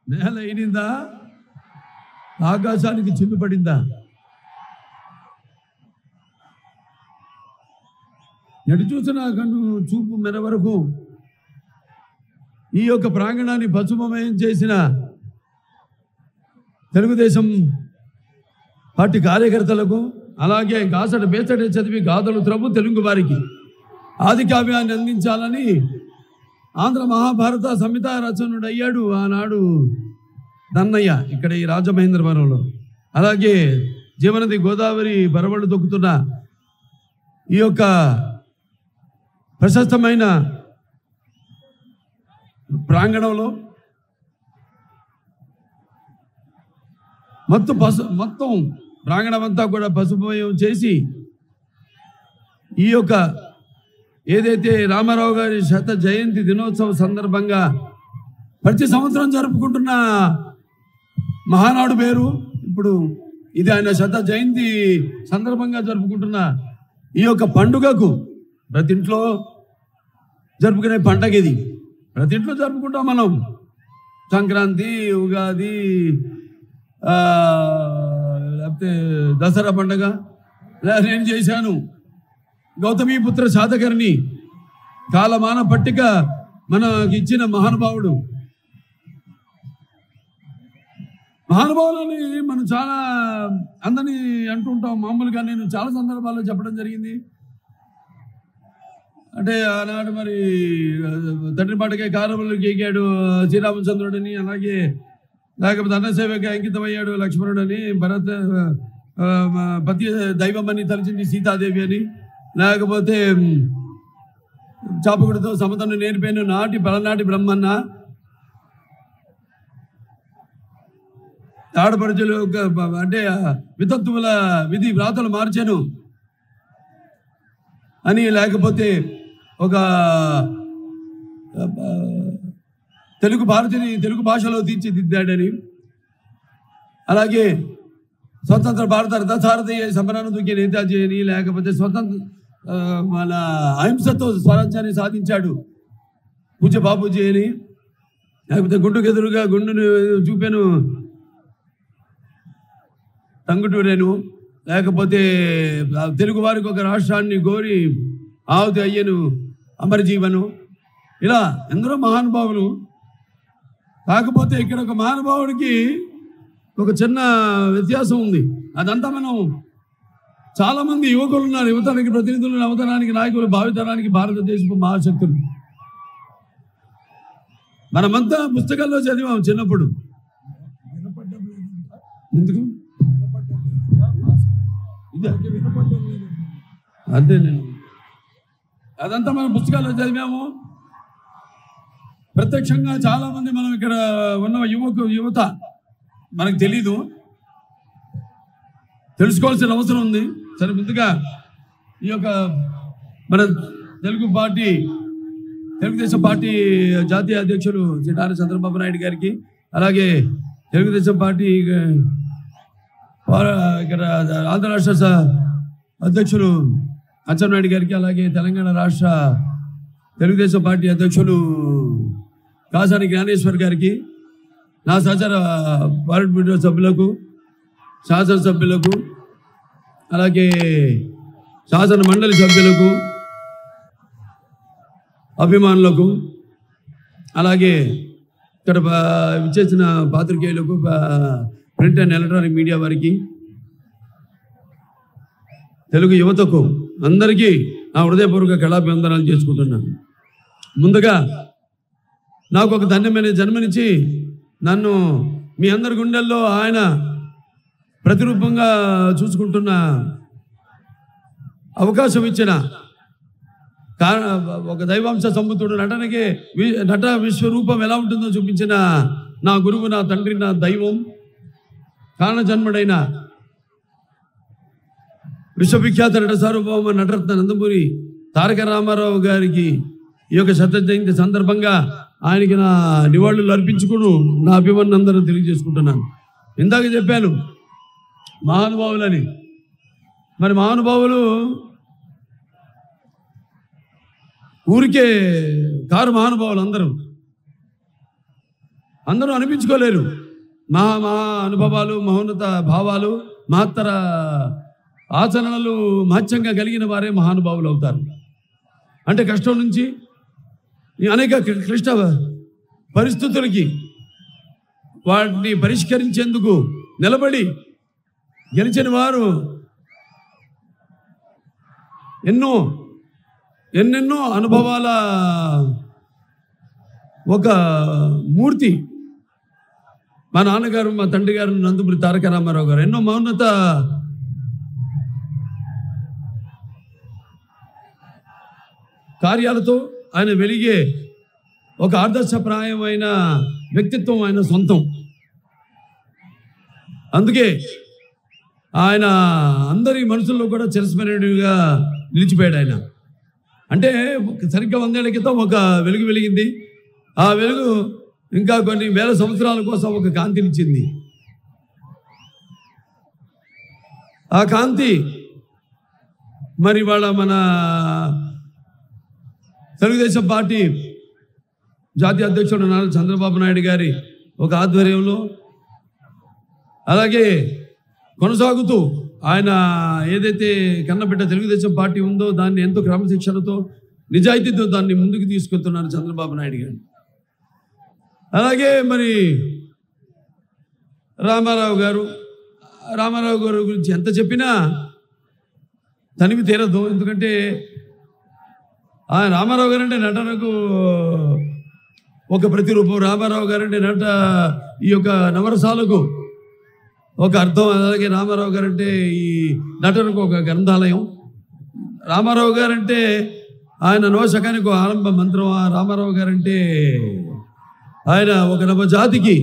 నేల అయినిందా ఆకాశానికి చిల్లు పడిందా ఎటు చూసినా కన్ను చూపు మెర వరకు ఈ యొక్క ప్రాంగణాన్ని పశుమమయం చేసిన తెలుగుదేశం పార్టీ కార్యకర్తలకు అలాగే గాసట బేసట చదివి గాథలు త్రవ్వు తెలుగు వారికి ఆది కావ్యాన్ని అందించాలని ఆంధ్ర మహాభారత సంహిత రచనుడు అయ్యాడు ఆనాడు దన్నయ్య ఇక్కడ ఈ రాజమహేంద్రవరంలో అలాగే జీవనది గోదావరి పరవళ్ళు దొక్కుతున్న ఈ యొక్క ప్రశస్తమైన ప్రాంగణంలో మొత్తం పసు మొత్తం ప్రాంగణం అంతా కూడా పసుపుమయం చేసి ఈ యొక్క ఏదైతే రామారావు గారి శత జయంతి దినోత్సవ సందర్భంగా ప్రతి సంవత్సరం జరుపుకుంటున్న మహానాడు పేరు ఇప్పుడు ఇది ఆయన శత జయంతి సందర్భంగా జరుపుకుంటున్న ఈ యొక్క పండుగకు ప్రతి ఇంట్లో జరుపుకునే పండగ ఇది ప్రతి ఇంట్లో జరుపుకుంటాం మనం సంక్రాంతి ఉగాది ఆ, లేకపోతే దసరా పండగ లేదా నేను చేశాను గౌతమీపుత్ర శాతకర్ణి కాలమాన పట్టిక మనకి ఇచ్చిన మహానుభావుడు మహానుభావులని మనం చాలా అందరినీ అంటుంటాం మామూలుగా నేను చాలా సందర్భాల్లో చెప్పడం జరిగింది అంటే ఆనాడు మరి ఆ, తండ్రి పాటకే కారములు గీకాడు శ్రీరామచంద్రుడని అలాగే లేకపోతే అన్నసేవకి అంకితమయ్యాడు లక్ష్మణుడని భరత ఆ, ఆ, పతి దైవం అని తలచింది సీతాదేవి అని లేకపోతే ఉమ్, చాపకుడితో సమతను నేర్పాను నాటి పలనాటి బ్రహ్మన్న ఆడపడుచులు ఒక బ- అంటే ఆ వితత్తువుల విధి వ్రాతలు మార్చాను అని లేకపోతే ఒక ఆ, తెలుగు భారతిని తెలుగు భాషలో తీర్చిదిద్దాడని అలాగే స్వతంత్ర భారత రథసారథి సమరాన్ని దూకే నేతాజీ అని లేకపోతే స్వతంత్ర ఆ, మన అహింసతో స్వరాజ్యాన్ని సాధించాడు పూజ బాపూజీ అని లేకపోతే గుండుకు ఎదురుగా గుండును చూపాను టంగుటూరేను లేకపోతే ఆ తెలుగు వారికి ఒక రాష్ట్రాన్ని కోరి ఆవుతి అయ్యను అమరజీవను ఇలా ఎందరో మహానుభావులు కాకపోతే ఇక్కడ ఒక మహానుభావుడికి ఒక చిన్న వ్యత్యాసం ఉంది అదంతా మనం చాలా మంది యువకులు ఉన్నారు యువతరానికి ప్రతినిధులు నవతరానికి నాయకులు భావితరానికి భారతదేశపు మహాశక్తులు మనమంతా పుస్తకాల్లో చదివాం చిన్నప్పుడు ఎందుకు ఇదే అదే నేను అదంతా మనం పుస్తకాల్లో చదివాము ప్రత్యక్షంగా చాలా మంది మనం ఇక్కడ ఉన్న యువకు యువత మనకు తెలీదు తెలుసుకోవాల్సిన అవసరం ఉంది సరే ముందుగా ఈ యొక్క మన తెలుగు పార్టీ తెలుగుదేశం పార్టీ జాతీయ అధ్యక్షులు శ్రీ నారా చంద్రబాబు నాయుడు గారికి అలాగే తెలుగుదేశం పార్టీ ఆ, వార- ఇక్కడ ఆంధ్ర రాష్ట్ర స- అధ్యక్షులు అచ్చెన్నాయుడు గారికి అలాగే తెలంగాణ రాష్ట్ర తెలుగుదేశం పార్టీ అధ్యక్షులు కాసాని జ్ఞానేశ్వర్ గారికి నా సహచర భారత్ బ్యూరో సభ్యులకు శాసనసభ్యులకు అలాగే శాసన మండలి సభ్యులకు అభిమానులకు అలాగే ఇక్కడ ప- విచ్చేసిన పాత్రికేయులకు ప- ప్రింట్ అండ్ ఎలక్ట్రానిక్ మీడియా వారికి తెలుగు యువతకు అందరికీ నా హృదయపూర్వక కళాభివందనాలు చేసుకుంటున్నాను ముందుగా నాకు ఒక ధన్యమైన జన్మనిచ్చి నన్ను మీ అందరి గుండెల్లో ఆయన ప్రతిరూపంగా చూసుకుంటున్న అవకాశం ఇచ్చిన కా- ఒక దైవాంశ సంబుతుడు నటనకి వి- నట విశ్వరూపం ఎలా ఉంటుందో చూపించిన నా గురువు నా తండ్రి నా దైవం కారణ జన్ముడైన విశ్వవిఖ్యాత నట సార్వభౌమ నటరత్న నందమూరి తారక రామారావు గారికి ఈ యొక్క శత జయంతి సందర్భంగా ఆయనకి నా నివాళులు అర్పించుకుని నా అభిమానందరూ తెలియజేసుకుంటున్నాను ఇందాక చెప్పాను మహానుభావులని మరి మహానుభావులు ఊరికే కారు మహానుభావులు అందరూ అందరూ అనిపించుకోలేరు మహా మహా అనుభవాలు మహోన్నత భావాలు మహత్తర ఆచరణలు మహత్యంగా కలిగిన వారే మహానుభావులు అవుతారు అంటే కష్టం నుంచి ఈ అనేక క్లి- క్లిష్ట పరిస్థితులకి వాటిని పరిష్కరించేందుకు నిలబడి గెలిచిన వారు ఎన్నో ఎన్నెన్నో అనుభవాల ఒక మూర్తి మా నాన్నగారు మా తండ్రి గారు నందమూరి తారక రామారావు గారు ఎన్నో మౌనత కార్యాలతో ఆయన వెలిగే ఒక ఆదర్శప్రాయమైన వ్యక్తిత్వం ఆయన సొంతం అందుకే ఆయన అందరి మనసుల్లో కూడా చిరస్మరణీయుడిగా నిలిచిపోయాడు ఆయన అంటే ఒక- సరిగ్గా వందేళ్ల క్రితం ఒక వెలుగు వెలిగింది ఆ వెలుగు ఇంకా కొన్ని వేల సంవత్సరాల కోసం ఒక కాంతినిచ్చింది ఆ కాంతి మరి వాళ్ళ మన తెలుగుదేశం పార్టీ జాతీయ అధ్యక్షుడు నారా చంద్రబాబు నాయుడు గారి ఒక ఆధ్వర్యంలో అలాగే కొనసాగుతూ ఆయన ఏదైతే కన్నబిడ్డ తెలుగుదేశం పార్టీ ఉందో దాన్ని ఎంతో క్రమశిక్షణతో నిజాయితీతో దాన్ని ముందుకు తీసుకెళ్తున్నారు చంద్రబాబు నాయుడు గారు అలాగే మరి రామారావు గారు రామారావు గారు గురించి ఎంత చెప్పినా తనివి తీరదు ఎందుకంటే ఆ రామారావు గారు అంటే నటనకు ఒక ప్రతిరూపం రామారావు గారు అంటే నట ఈ యొక్క నవరసాలకు ఒక అర్థం అలాగే రామారావు గారు అంటే ఈ నటనకు ఒక గ్రంథాలయం రామారావు గారు అంటే ఆయన నవశకానికి ఒక ఆరంభ మంత్రం ఆ రామారావు గారు అంటే ఆయన ఒక నవజాతికి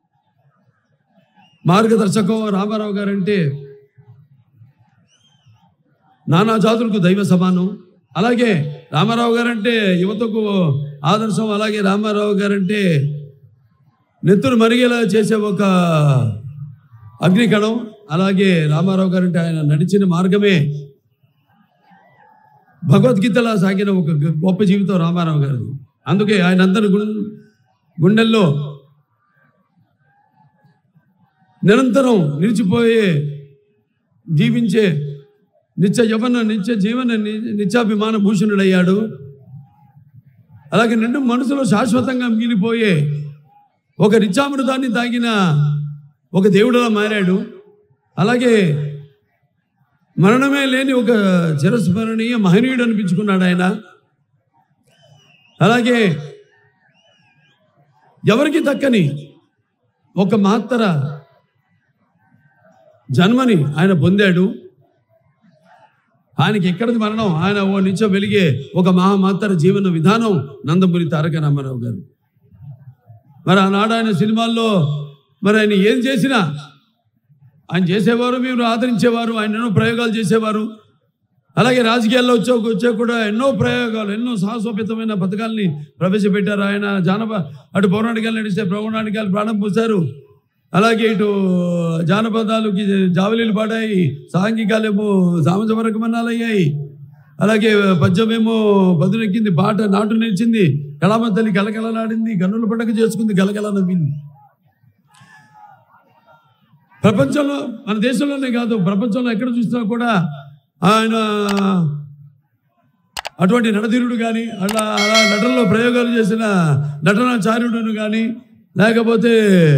మార్గదర్శకం రామారావు గారు అంటే నానా జాతులకు దైవ సమానం అలాగే రామారావు గారంటే యువతకు ఆదర్శం అలాగే రామారావు గారంటే నెత్తురు మరిగేలా చేసే ఒక అగ్నికణం అలాగే రామారావు గారంటే ఆయన నడిచిన మార్గమే భగవద్గీతలా సాగిన ఒక గ- గొప్ప జీవితం రామారావు గారిది అందుకే ఆయన అందరి గుం- గుండెల్లో నిరంతరం నిలిచిపోయే జీవించే నిత్య యవన నిత్య జీవన ని- నిత్యాభిమాన భూషణుడయ్యాడు అలాగే నిండు మనసులో శాశ్వతంగా మిగిలిపోయే ఒక నిత్యామృతాన్ని తాగిన ఒక దేవుడులా మారాడు అలాగే మరణమే లేని ఒక చిరస్మరణీయ మహనీయుడు అనిపించుకున్నాడు ఆయన అలాగే ఎవరికి దక్కని ఒక మహత్తర జన్మని ఆయన పొందాడు ఆయనకి ఎక్కడిది మరణం ఆయన ఓ నిత్య వెలిగే ఒక మహామాతర జీవన విధానం నందమూరి తారక రామారావు గారు మరి ఆనాడు ఆయన సినిమాల్లో మరి ఆయన ఏం చేసినా ఆయన చేసేవారు మీరు ఆదరించేవారు ఆయన ఎన్నో ప్రయోగాలు చేసేవారు అలాగే రాజకీయాల్లో వచ్చే వచ్చే కూడా ఎన్నో ప్రయోగాలు ఎన్నో సాహసోపేతమైన పథకాల్ని ప్రవేశపెట్టారు ఆయన జానప అటు పౌరాణికాలు నడిస్తే పౌరాణికాలు ప్రాణం పోశారు అలాగే ఇటు జానపదాలకి జావలీలు పాడాయి సాంఘికాలేమో సామజవరకమన్నాలు అయ్యాయి అలాగే పద్యమేమో బదులెక్కింది పాట నాటు నిలిచింది కళామ తల్లి కలకలలాడింది గన్నుల పండగ చేసుకుంది గలగల నవ్వింది ప్రపంచంలో మన దేశంలోనే కాదు ప్రపంచంలో ఎక్కడ చూసినా కూడా ఆయన అటువంటి నడధీరుడు కానీ అలా అలా నటనలో ప్రయోగాలు చేసిన నటనాచార్యుడును కానీ లేకపోతే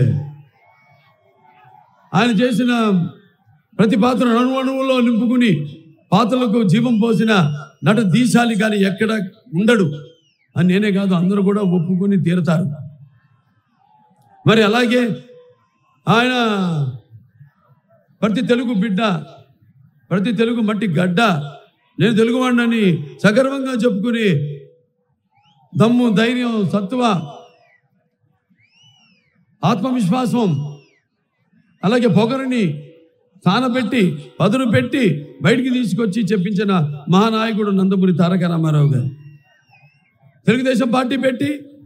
ఆయన చేసిన ప్రతి పాత్ర అణు అణువులో నింపుకుని పాత్రలకు జీవం పోసిన నట దీశాలి కానీ ఎక్కడ ఉండడు అని నేనే కాదు అందరూ కూడా ఒప్పుకొని తీరుతారు మరి అలాగే ఆయన ప్రతి తెలుగు బిడ్డ ప్రతి తెలుగు మట్టి గడ్డ నేను తెలుగువాడినని సగర్వంగా చెప్పుకుని దమ్ము ధైర్యం సత్వ ఆత్మవిశ్వాసం అలాగే పొగరుని సానబెట్టి పదును పెట్టి బయటికి తీసుకొచ్చి చెప్పించిన మహానాయకుడు నందమూరి తారక రామారావు గారు తెలుగుదేశం పార్టీ పెట్టి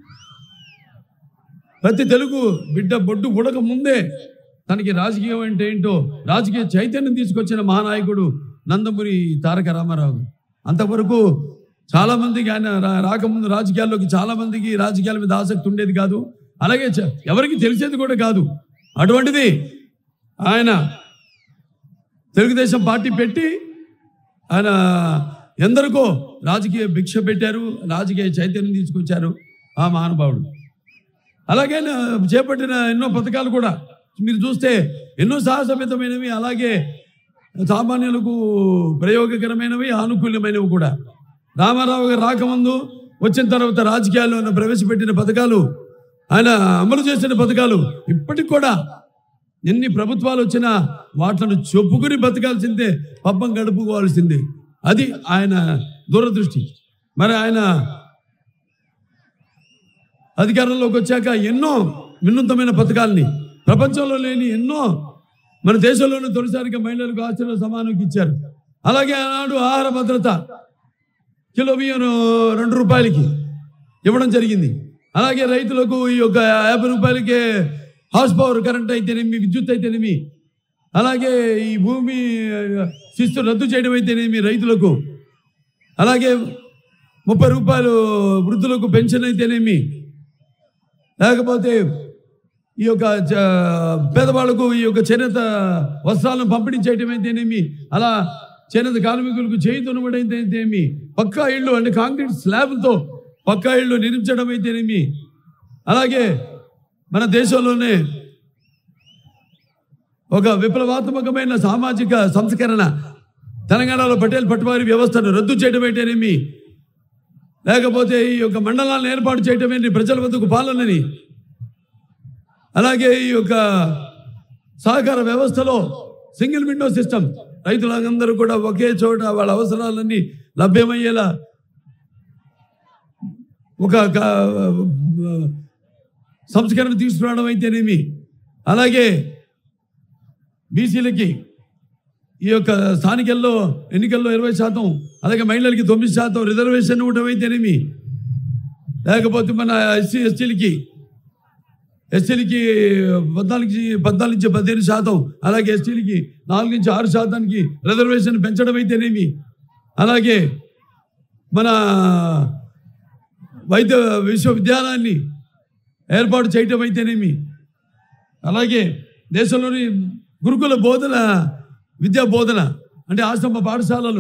ప్రతి తెలుగు బిడ్డ బొడ్డు ఉడక ముందే తనకి రాజకీయం అంటే ఏంటో రాజకీయ చైతన్యం తీసుకొచ్చిన మహానాయకుడు నందమూరి తారక రామారావు గారు. అంతవరకు చాలా మందికి ఆయన రా- రాకముందు రాజకీయాల్లోకి చాలా మందికి రాజకీయాల మీద ఆసక్తి ఉండేది కాదు అలాగే చ- ఎవరికి తెలిసేది కూడా కాదు అటువంటిది ఆయన తెలుగుదేశం పార్టీ పెట్టి ఆయన ఎందరికో రాజకీయ భిక్ష పెట్టారు రాజకీయ చైతన్యం తీసుకొచ్చారు ఆ మహానుభావుడు అలాగే నా- చేపట్టిన ఎన్నో పథకాలు కూడా మీరు చూస్తే ఎన్నో సాహసమితమైనవి అలాగే సామాన్యులకు ప్రయోగకరమైనవి ఆనుకూల్యమైనవి కూడా రామారావు గారు రాకముందు వచ్చిన తర్వాత రాజకీయాల్లో ఆయన ప్రవేశపెట్టిన పథకాలు ఆయన అమలు చేసిన పథకాలు ఇప్పటికి కూడా ఎన్ని ప్రభుత్వాలు వచ్చినా వాటిని చెప్పుకుని బతకాల్సిందే పబ్బం గడుపుకోవాల్సిందే అది ఆయన దూరదృష్టి మరి ఆయన అధికారంలోకి వచ్చాక ఎన్నో వినూత్నమైన పథకాల్ని ప్రపంచంలో లేని ఎన్నో మన దేశంలోనే తొలిసారిగా మహిళలకు ఆస్తిలో సమానంకి ఇచ్చారు అలాగే ఆనాడు ఆహార భద్రత కిలో బియ్యం రెండు రూపాయలకి ఇవ్వడం జరిగింది అలాగే రైతులకు ఈ యొక్క యాభై రూపాయలకే హార్స్ పవర్ కరెంట్ అయితేనేమి విద్యుత్ అయితేనేమి అలాగే ఈ భూమి శిస్తు రద్దు చేయడం అయితేనేమి రైతులకు అలాగే ముప్పై రూపాయలు వృద్ధులకు పెన్షన్ అయితేనేమి లేకపోతే ఈ యొక్క చ- పేదవాళ్లకు ఈ యొక్క చేనేత వస్త్రాలను పంపిణీ చేయటం అయితేనేమి అలా చేనేత కార్మికులకు చేయి అయితేనేమి పక్కా ఇళ్ళు అంటే కాంక్రీట్ స్లాబ్లతో పక్కా ఇళ్ళు నిర్మించడం అయితేనేమి అలాగే మన దేశంలోనే ఒక విప్లవాత్మకమైన సామాజిక సంస్కరణ తెలంగాణలో పటేల్ పట్టువారి వ్యవస్థను రద్దు చేయడం అయితేనేమి లేకపోతే ఈ యొక్క మండలాలను ఏర్పాటు చేయటమేంటి ప్రజల వద్దకు పాలనని అలాగే ఈ యొక్క సహకార వ్యవస్థలో సింగిల్ విండో సిస్టమ్ రైతులందరూ కూడా ఒకే చోట వాళ్ళ అవసరాలన్నీ లభ్యమయ్యేలా ఒక క- సంస్కరణ తీసుకురావడం అయితేనేమి అలాగే బీసీలకి ఈ యొక్క స్థానికల్లో ఎన్నికల్లో ఇరవై శాతం అలాగే మహిళలకి తొమ్మిది శాతం రిజర్వేషన్ ఇవ్వడం అయితేనేమి లేకపోతే మన ఎస్సీ ఎస్టీలకి ఎస్టీలకి పద్నాలుగు నుంచి- పద్నాలుగు నుంచి పదిహేను శాతం అలాగే ఎస్టీలకి నాలుగు నుంచి ఆరు శాతానికి రిజర్వేషన్ పెంచడం అయితేనేమి అలాగే మన వైద్య విశ్వవిద్యాలయాన్ని ఏర్పాటు చేయటం అయితేనేమి అలాగే దేశంలోని గురుకుల బోధన విద్యా బోధన అంటే ఆశ్రమ పాఠశాలలు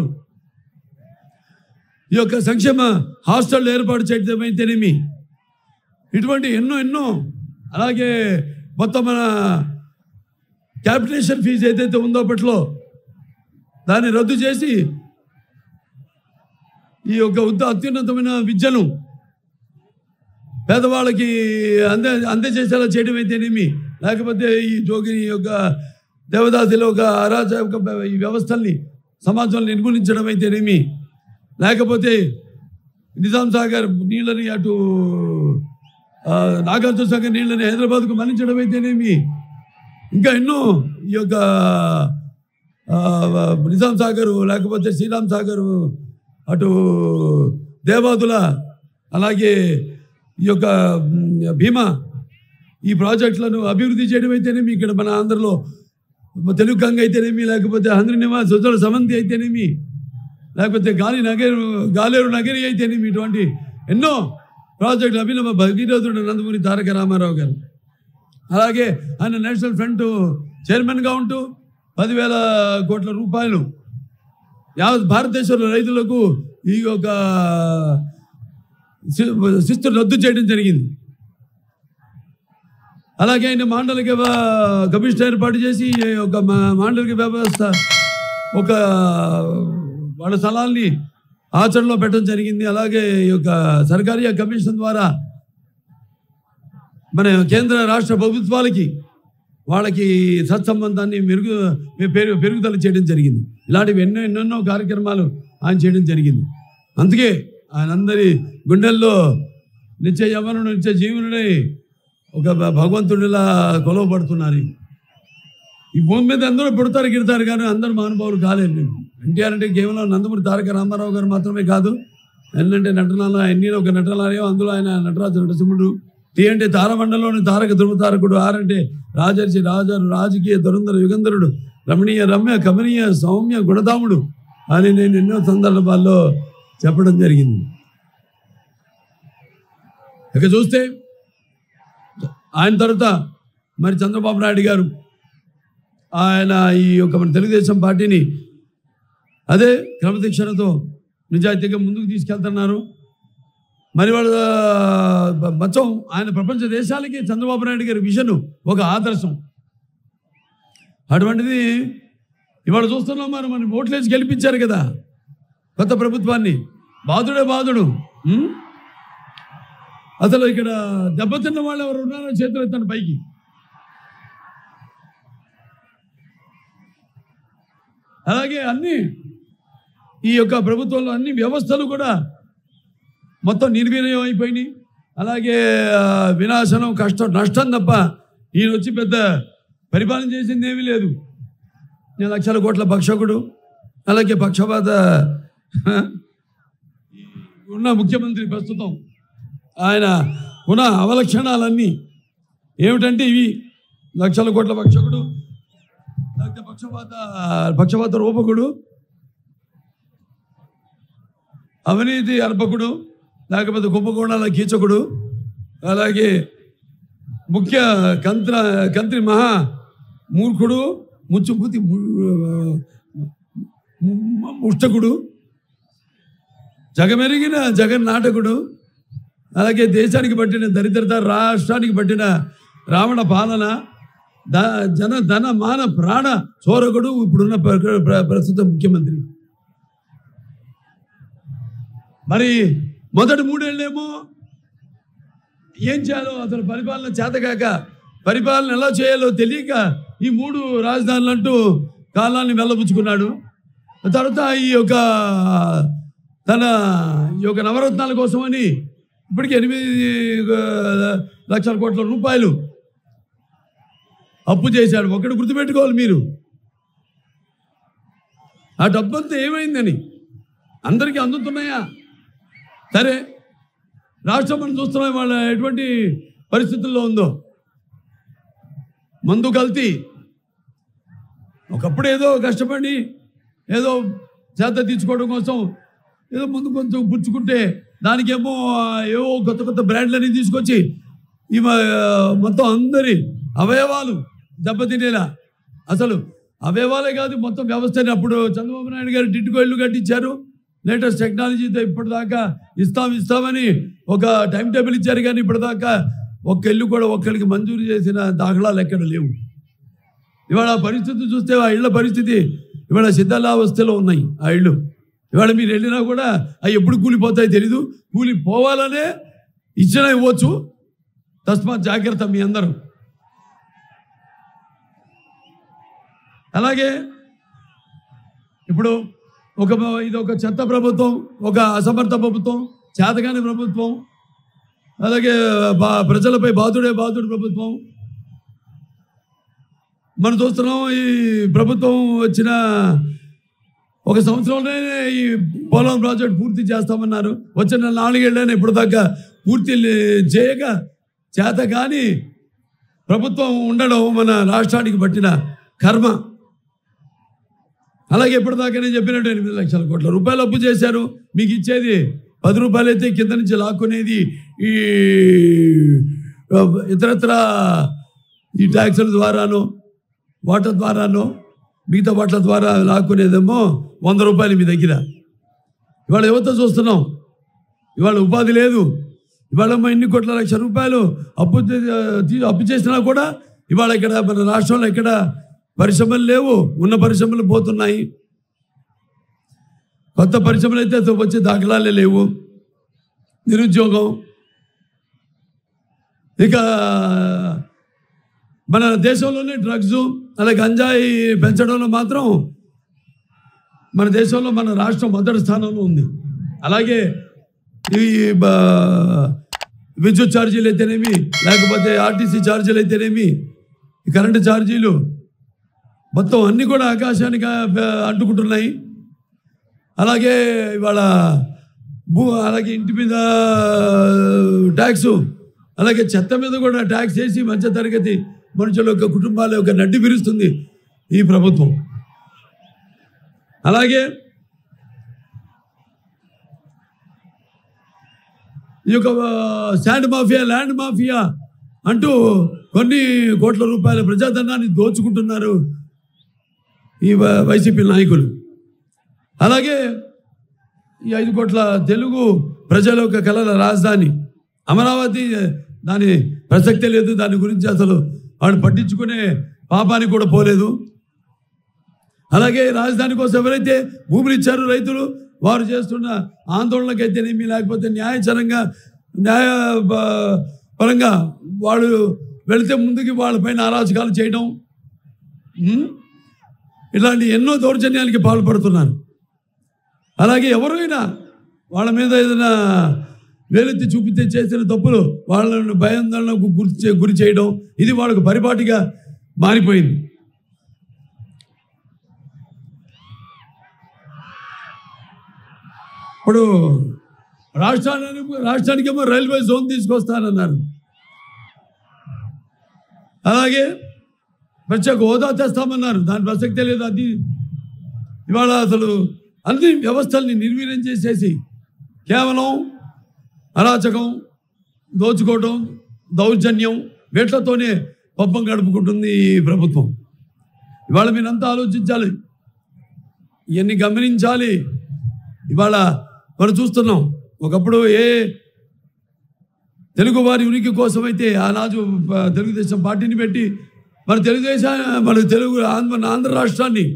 ఈ యొక్క సంక్షేమ హాస్టల్ ఏర్పాటు చేయడం అయితేనేమి ఇటువంటి ఎన్నో ఎన్నో అలాగే మొత్తం మన క్యాపిటేషన్ ఫీజు ఏదైతే ఉందో అప్పట్లో దాన్ని రద్దు చేసి ఈ యొక్క ఉత్త అత్యున్నతమైన విద్యను పేదవాళ్ళకి అందే అందజేసేలా చేయడం అయితేనేమి లేకపోతే ఈ జోగిని యొక్క దేవదాసుల ఒక అరాచక ఈ వ్యవస్థల్ని సమాజంలో నిర్మూలించడం అయితేనేమి లేకపోతే నిజాం సాగర్ నీళ్ళని అటు ఆ, నాగార్జున సాగర్ నీళ్ళని హైదరాబాద్కు మళ్లించడం అయితేనేమి ఇంకా ఎన్నో ఈ యొక్క ఆ, నిజాం సాగరు లేకపోతే శ్రీరామ్ సాగరు అటు దేవాదుల అలాగే ఈ యొక్క మ్, భీమా ఈ ప్రాజెక్టులను అభివృద్ధి చేయడం అయితేనేమి ఇక్కడ మన ఆంధ్రలో తెలుగు గంగ అయితేనేమి లేకపోతే హంద్రి నివాస్ సుజల సమంతి అయితేనేమి లేకపోతే గాలి నగరు గాలేరు నగరి అయితేనేమి ఇటువంటి ఎన్నో ప్రాజెక్టులు అభినవ భగీరథుడు నందమూరి తారక రామారావు గారు అలాగే ఆయన నేషనల్ ఫ్రంట్ చైర్మన్గా ఉంటూ పదివేల కోట్ల రూపాయలు యావత్ భారతదేశంలో రైతులకు ఈ యొక్క శి- శిస్తు రద్దు చేయడం జరిగింది అలాగే ఆయన మాండలిక వ్య- కమిషన్ ఏర్పాటు చేసి ఈ యొక్క మా- మాండలిక వ్యవస్థ ఒక వాళ్ళ స్థలాల్ని ఆచరణలో పెట్టడం జరిగింది అలాగే ఈ యొక్క సర్కారీ కమిషన్ ద్వారా మన కేంద్ర రాష్ట్ర ప్రభుత్వాలకి వాళ్ళకి సత్సంబంధాన్ని మెరుగు పెరుగు పెరుగుదల చేయడం జరిగింది ఇలాంటివి ఎన్నో ఎన్నెన్నో కార్యక్రమాలు ఆయన చేయడం జరిగింది అందుకే ఆయన అందరి గుండెల్లో నిత్య యవనుడు నిత్య జీవనుడై ఒక భ- భగవంతుడిలా కొలవబడుతున్నారు ఈ భూమి మీద అందరూ పుడతారు గిడతారు కానీ అందరూ మహానుభావులు కాలేదు ఎన్టీఆర్ అంటే కేవలం నందమూరి తారక రామారావు గారు మాత్రమే కాదు ఎన్నంటే నటనాలు ఎన్ని ఒక నటనాలయం అందులో ఆయన నటరాజు నరసింహుడు టీ అంటే తారమండలంలోని తారక ధృవ తారకుడు ఆర్ అంటే రాజర్షి రాజరు రాజకీయ ధురంధర యుగంధరుడు రమణీయ రమ్య కమనీయ సౌమ్య గుణధాముడు అని నేను ఎన్నో సందర్భాల్లో చెప్పడం జరిగింది ఇక చూస్తే ఆయన తర్వాత మరి చంద్రబాబు నాయుడు గారు ఆయన ఈ యొక్క మన తెలుగుదేశం పార్టీని అదే క్రమశిక్షణతో నిజాయితీగా ముందుకు తీసుకెళ్తున్నారు మరి వాళ్ళ ఆ, మొత్తం ఆయన ప్రపంచ దేశాలకి చంద్రబాబు నాయుడు గారి విజన్ ఒక ఆదర్శం అటువంటిది ఇవాళ చూస్తున్నాం మరి మన ఓట్లేసి గెలిపించారు కదా కొత్త ప్రభుత్వాన్ని బాధుడే బాధుడు ఉం? అసలు ఇక్కడ దెబ్బతిన్న వాళ్ళు ఎవరు ఉన్నారో చేతులు ఎత్తాను పైకి అలాగే అన్ని ఈ యొక్క ప్రభుత్వంలో అన్ని వ్యవస్థలు కూడా మొత్తం నిర్వీర్యం అయిపోయినాయి అలాగే ఆ, వినాశనం కష్టం నష్టం తప్ప ఈయన వచ్చి పెద్ద పరిపాలన చేసింది ఏమీ లేదు నేను లక్షల కోట్ల భక్షకుడు అలాగే పక్షపాత ఉన్న ముఖ్యమంత్రి ప్రస్తుతం ఆయన ఉన్న అవలక్షణాలన్నీ ఏమిటంటే ఇవి లక్షల కోట్ల భక్షకుడు లేకపోతే పక్షపాత పక్షపాత రూపకుడు అవినీతి అర్పకుడు లేకపోతే కుంభకోణాల కీచకుడు అలాగే ముఖ్య కంత్ర కంత్రి మహా మూర్ఖుడు ముచ్చుపుతి ము- ము- ముష్టకుడు జగమెరిగిన జగన్ నాటకుడు అలాగే దేశానికి పట్టిన దరిద్రత రాష్ట్రానికి పట్టిన రావణ పాలన ద జన ధన మాన ప్రాణ చోరకుడు ఇప్పుడున్న ప్ర- ప్ర- ప్రస్తుత ముఖ్యమంత్రి మరి మొదటి మూడేళ్ళేమో ఏం చేయాలో అసలు పరిపాలన చేతకాక పరిపాలన ఎలా చేయాలో తెలియక ఈ మూడు రాజధానులు అంటూ కాలాన్ని వెళ్ళబుచ్చుకున్నాడు తర్వాత ఈ యొక్క తన ఈ యొక్క నవరత్నాల కోసమని ఇప్పటికి ఎనిమిది ఆ, లక్షల కోట్ల రూపాయలు అప్పు చేశాడు ఒకటి గుర్తుపెట్టుకోవాలి మీరు ఆ డబ్బంతా ఏమైందని అందరికీ అందుతున్నాయా సరే రాష్ట్రం మనం చూస్తున్నాం వాళ్ళ ఎటువంటి పరిస్థితుల్లో ఉందో మందు కల్తీ ఒకప్పుడు ఏదో కష్టపడి ఏదో చేత తీర్చుకోవడం కోసం ఏదో ముందు కొంచెం పుచ్చుకుంటే దానికేమో ఆ, ఏవో కొత్త కొత్త బ్రాండ్లన్నీ తీసుకొచ్చి ఈ మ- మొత్తం అందరి అవయవాలు దెబ్బతినేలా అసలు అవయవాలే కాదు మొత్తం వ్యవస్థని అప్పుడు చంద్రబాబు నాయుడు గారు టిట్టుకో ఇల్లు కట్టించారు లేటెస్ట్ టెక్నాలజీతో ఇప్పటిదాకా ఇస్తాం ఇస్తామని ఒక టైం టేబుల్ ఇచ్చారు కానీ ఇప్పటిదాకా ఒక్క ఇల్లు కూడా ఒక్కరికి మంజూరు చేసిన దాఖలాలు ఎక్కడ లేవు ఇవాళ ఆ పరిస్థితి చూస్తే ఆ ఇళ్ళ పరిస్థితి ఇవాళ సిద్ధలావస్థలో ఉన్నాయి ఆ ఇళ్ళు ఇవాళ మీరు వెళ్ళినా కూడా అవి ఎప్పుడు కూలిపోతాయి తెలీదు కూలి పోవాలనే ఇచ్చినా ఇవ్వచ్చు తస్మాత్ జాగ్రత్త మీ అందరూ అలాగే ఇప్పుడు ఒక ఇది ఒక చెత్త ప్రభుత్వం ఒక అసమర్థ ప్రభుత్వం చేతగాని ప్రభుత్వం అలాగే బా ప్రజలపై బాధుడే బాధుడు ప్రభుత్వం మనం చూస్తున్నాం ఈ ప్రభుత్వం వచ్చిన ఒక సంవత్సరంలోనే ఈ పోలవరం ప్రాజెక్ట్ పూర్తి చేస్తామన్నారు వచ్చిన నాలుగేళ్ళని ఇప్పుడు దాకా పూర్తి లే- చేయక చేత కానీ ప్రభుత్వం ఉండడం మన రాష్ట్రానికి పట్టిన కర్మ అలాగే ఇప్పటిదాకా నేను చెప్పినట్టు ఎనిమిది లక్షల కోట్ల రూపాయలు అప్పు చేశారు మీకు ఇచ్చేది పది రూపాయలు అయితే కింద నుంచి లాక్కునేది ఈ ఇతరత్ర ఈ ట్యాక్సుల ద్వారానో వాటర్ ద్వారానో మిగతా వాట్ల ద్వారా లాక్కునేదేమో వంద రూపాయలు మీ దగ్గర ఇవాళ యువత చూస్తున్నాం ఇవాళ ఉపాధి లేదు ఇవాళ మా ఇన్ని కోట్ల లక్ష రూపాయలు అప్పు చే- తీ- అప్పు చేసినా కూడా ఇవాళ ఇక్కడ మన రాష్ట్రంలో ఎక్కడ పరిశ్రమలు లేవు ఉన్న పరిశ్రమలు పోతున్నాయి కొత్త పరిశ్రమలు అయితే అసలు వచ్చే దాఖలాలే లేవు నిరుద్యోగం ఇక మన దేశంలోనే డ్రగ్స్ అలాగే గంజాయి పెంచడంలో మాత్రం మన దేశంలో మన రాష్ట్రం మొదటి స్థానంలో ఉంది అలాగే ఈ బ- విద్యుత్ ఛార్జీలు అయితేనేమి లేకపోతే ఆర్టీసీ ఛార్జీలు అయితేనేమి ఈ కరెంటు ఛార్జీలు మొత్తం అన్నీ కూడా ఆకాశానికి ఆ, అంటుకుంటున్నాయి అలాగే ఇవాళ భూ అలాగే ఇంటి మీద ట్యాక్స్ అలాగే చెత్త మీద కూడా ట్యాక్స్ వేసి మధ్య తరగతి మనుషుల యొక్క కుటుంబాల యొక్క నడ్డి విరుస్తుంది ఈ ప్రభుత్వం అలాగే ఈ యొక్క శాండ్ మాఫియా ల్యాండ్ మాఫియా అంటూ కొన్ని కోట్ల రూపాయల ప్రజాధనాన్ని దోచుకుంటున్నారు ఈ వ- వైసీపీ నాయకులు అలాగే ఈ ఐదు కోట్ల తెలుగు ప్రజల యొక్క కళల రాజధాని అమరావతి దాని ప్రసక్తే లేదు దాని గురించి అసలు వాడు పట్టించుకునే పాపానికి కూడా పోలేదు అలాగే రాజధాని కోసం ఎవరైతే భూములు ఇచ్చారో రైతులు వారు చేస్తున్న ఆందోళనకైతేనేమి లేకపోతే న్యాయచరంగా న్యాయ ప- పరంగా వాళ్ళు వెళితే ముందుకి వాళ్ళపైన అరాచకాలు చేయడం ఉమ్, ఇలాంటి ఎన్నో దౌర్జన్యాలకి పాల్పడుతున్నారు అలాగే ఎవరైనా వాళ్ళ మీద ఏదైనా వేలెత్తి చూపితే చేసిన తప్పులు వాళ్ళను భయాందోళనకు గురి చే- గురి చేయడం ఇది వాళ్ళకు పరిపాటిగా మారిపోయింది ఇప్పుడు రాష్ట్రానికి రాష్ట్రానికేమో రైల్వే జోన్ తీసుకొస్తానన్నారు అలాగే ప్రత్యేక హోదా తెస్తామన్నారు దాని ప్రసక్తే లేదు అది ఇవాళ అసలు అన్ని వ్యవస్థల్ని నిర్వీర్యం చేసేసి కేవలం అరాచకం దోచుకోవడం దౌర్జన్యం వీటితోనే పబ్బం గడుపుకుంటుంది ఈ ప్రభుత్వం ఇవాళ మీరంతా ఆలోచించాలి ఇవన్నీ గమనించాలి ఇవాళ మనం చూస్తున్నాం ఒకప్పుడు ఏ తెలుగు వారి ఉనికి కోసమైతే ఆనాడు ప- తెలుగుదేశం పార్టీని పెట్టి మన తెలుగుదేశం మన తెలుగు ఆంధ్ర మన ఆంధ్ర రాష్ట్రాన్ని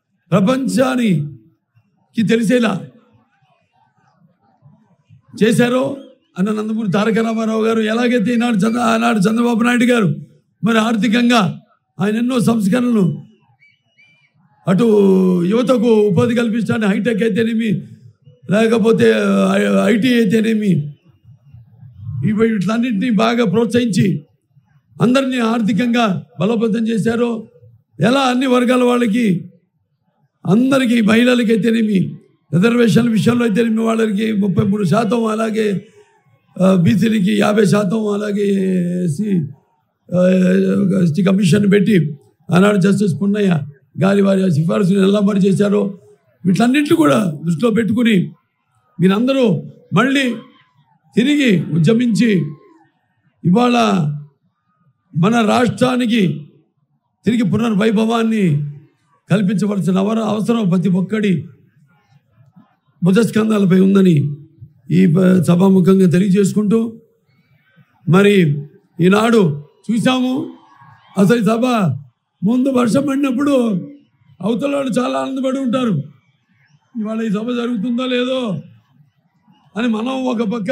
ప్రపంచానికి తెలిసేలా చేశారో అన్న నందమూరి తారక రామారావు గారు ఎలాగైతే ఈనాడు చంద్ర ఆనాడు చంద్రబాబు నాయుడు గారు మరి ఆర్థికంగా ఆయన ఎన్నో సంస్కరణలు అటు యువతకు ఉపాధి కల్పించడానికి హైటెక్ అయితేనేమి లేకపోతే ఐ- ఐటీ అయితేనేమి ఇవి వీటిలన్నింటినీ బాగా ప్రోత్సహించి అందరినీ ఆర్థికంగా బలోపేతం చేశారో ఎలా అన్ని వర్గాల వాళ్ళకి అందరికీ మహిళలకి అయితేనేమి రిజర్వేషన్ల విషయంలో అయితేనేమి వాళ్ళకి ముప్పై మూడు శాతం అలాగే బీసీలకి యాభై శాతం అలాగే ఎస్సీ ఎస్టీ కమిషన్ పెట్టి ఆనాడు జస్టిస్ పున్నయ్య గారి వారి సిఫార్సులు ఎలా మరి చేశారో వీటన్నింటినీ కూడా దృష్టిలో పెట్టుకుని మీరందరూ మళ్ళీ తిరిగి ఉద్యమించి ఇవాళ మన రాష్ట్రానికి తిరిగి పునర్వైభవాన్ని కల్పించవలసిన అవర అవసరం ప్రతి ఒక్కడి భుజస్కంధాలపై ఉందని ఈ ప- సభాముఖంగా తెలియజేసుకుంటూ మరి ఈనాడు చూసాము అసలు ఈ సభ ముందు వర్షం పడినప్పుడు అవతల వాళ్ళు చాలా ఆనందపడి ఉంటారు ఇవాళ ఈ సభ జరుగుతుందో లేదో అని మనం ఒక పక్క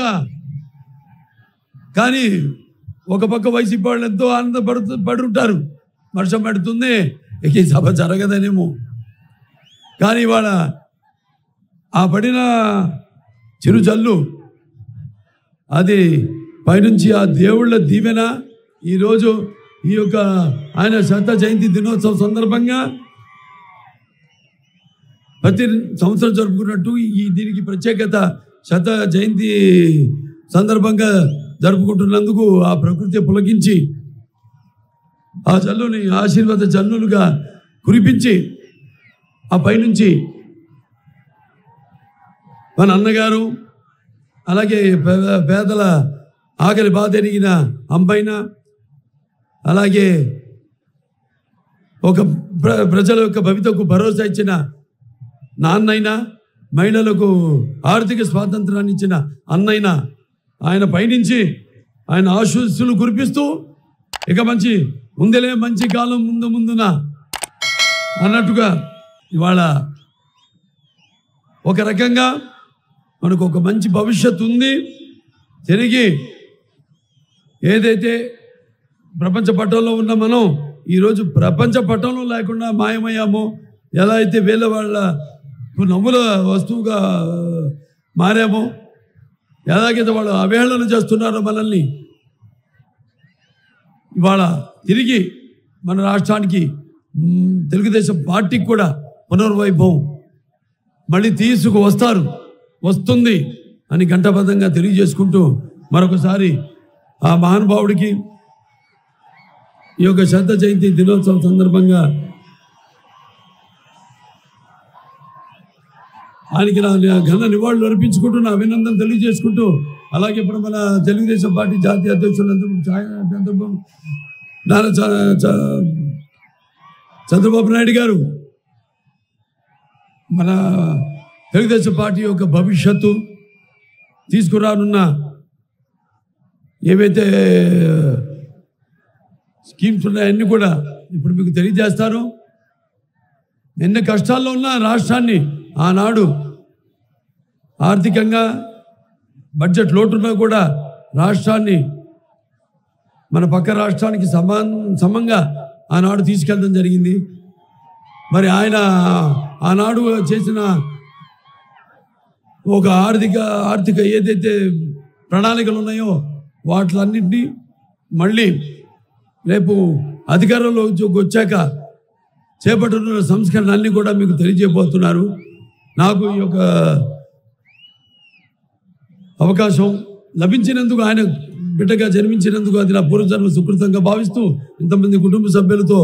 కానీ ఒక పక్క వైసీపీ వాళ్ళు ఎంతో ఆనందపడుతూ పడి ఉంటారు వర్షం పడుతుంది ఇక ఈ సభ జరగదనేమో కానీ ఇవాళ ఆ పడిన చిరు జల్లు అది పైనుంచి ఆ దేవుళ్ళ దీవెన ఈరోజు ఈ యొక్క ఆయన శత జయంతి దినోత్సవం సందర్భంగా ప్రతి సంవత్సరం జరుపుకున్నట్టు ఈ దీనికి ప్రత్యేకత శత జయంతి సందర్భంగా జరుపుకుంటున్నందుకు ఆ ప్రకృతి పులకించి ఆ జల్లుని ఆశీర్వాద జల్లులుగా కురిపించి ఆ పైనుంచి మన అన్నగారు అలాగే పే- పేదల ఆకలి బాధ ఎరిగిన అంపైన అలాగే ఒక ప్ర- ప్రజల యొక్క భవితకు భరోసా ఇచ్చిన నాన్నైనా మహిళలకు ఆర్థిక స్వాతంత్రాన్ని ఇచ్చిన అన్నైనా ఆయన పైనుంచి ఆయన ఆశీస్సులు కురిపిస్తూ ఇక మంచి ముందులే మంచి కాలం ముందు ముందున అన్నట్టుగా ఇవాళ ఒక రకంగా మనకు ఒక మంచి భవిష్యత్తు ఉంది తిరిగి ఏదైతే ప్రపంచ పటంలో ఉన్న మనం ఈరోజు ప్రపంచ పటంలో లేకుండా మాయమయ్యామో ఎలా అయితే వేల వాళ్ళ నవ్వుల వస్తువుగా మారామో ఎలాగైతే వాళ్ళు అవహేళన చేస్తున్నారో మనల్ని ఇవాళ తిరిగి మన రాష్ట్రానికి మ్, తెలుగుదేశం పార్టీకి కూడా పునర్వైభవం మళ్ళీ తీసుకు వస్తారు వస్తుంది అని గంటబద్ధంగా తెలియజేసుకుంటూ మరొకసారి ఆ మహానుభావుడికి ఈ యొక్క శత జయంతి దినోత్సవం సందర్భంగా ఆయనకి నా ఘన నివాళులు అర్పించుకుంటూ నా అభినందన తెలియజేసుకుంటూ అలాగే ఇప్పుడు మన తెలుగుదేశం పార్టీ జాతీయ అధ్యక్షులు చంద్రబాబు ఛాయ- చంద్రబాబు నారా చ- చ- చంద్రబాబు నాయుడు గారు మన తెలుగుదేశం పార్టీ యొక్క భవిష్యత్తు తీసుకురానున్న ఏవైతే స్కీమ్స్ ఉన్నాయో అన్నీ కూడా ఇప్పుడు మీకు తెలియజేస్తారు ఎన్ని కష్టాల్లో ఉన్న రాష్ట్రాన్ని ఆనాడు ఆర్థికంగా బడ్జెట్ లోటున్నా కూడా రాష్ట్రాన్ని మన పక్క రాష్ట్రానికి సమాన్ సమంగా ఆనాడు తీసుకెళ్ళడం జరిగింది మరి ఆయన ఆనాడు చేసిన ఒక ఆర్థిక ఆర్థిక ఏదైతే ప్రణాళికలు ఉన్నాయో వాటిలన్నింటినీ మళ్ళీ రేపు అధికారంలోకి వచ్చాక చేపట్టున్న సంస్కరణ అన్ని కూడా మీకు తెలియజేయబోతున్నారు నాకు ఈ యొక్క అవకాశం లభించినందుకు ఆయన బిడ్డగా జన్మించినందుకు అది నా పూర్వజన్మ సుకృతంగా భావిస్తూ ఇంతమంది కుటుంబ సభ్యులతో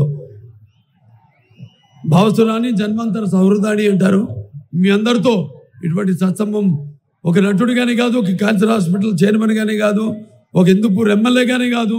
భావస్తురాని జన్మాంతర సౌహృదాని అంటారు మీ అందరితో ఇటువంటి సత్సంగం ఒక నటుడిగానే కాదు ఒక క్యాన్సర్ హాస్పిటల్ చైర్మన్ గానే కాదు ఒక హిందూపూర్ ఎమ్మెల్యేగానే కాదు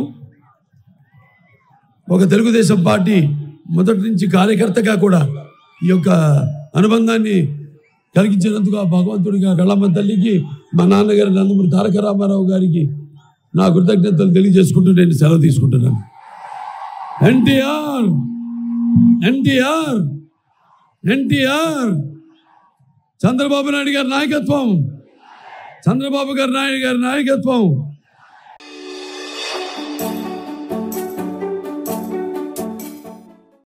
ఒక తెలుగుదేశం పార్టీ మొదటి నుంచి కార్యకర్తగా కూడా ఈ యొక్క అనుబంధాన్ని కలిగించినందుకు ఆ భగవంతుడిగా కళ్ళమ్మ తల్లికి మా నాన్నగారి నందమూరి తారక రామారావు గారికి నా కృతజ్ఞతలు తెలియజేసుకుంటూ నేను సెలవు తీసుకుంటున్నాను ఎన్టీఆర్ ఎన్టీఆర్ ఎన్టీఆర్ చంద్రబాబు నాయుడు గారి నాయకత్వం చంద్రబాబు గారి నాయుడు గారి నాయకత్వం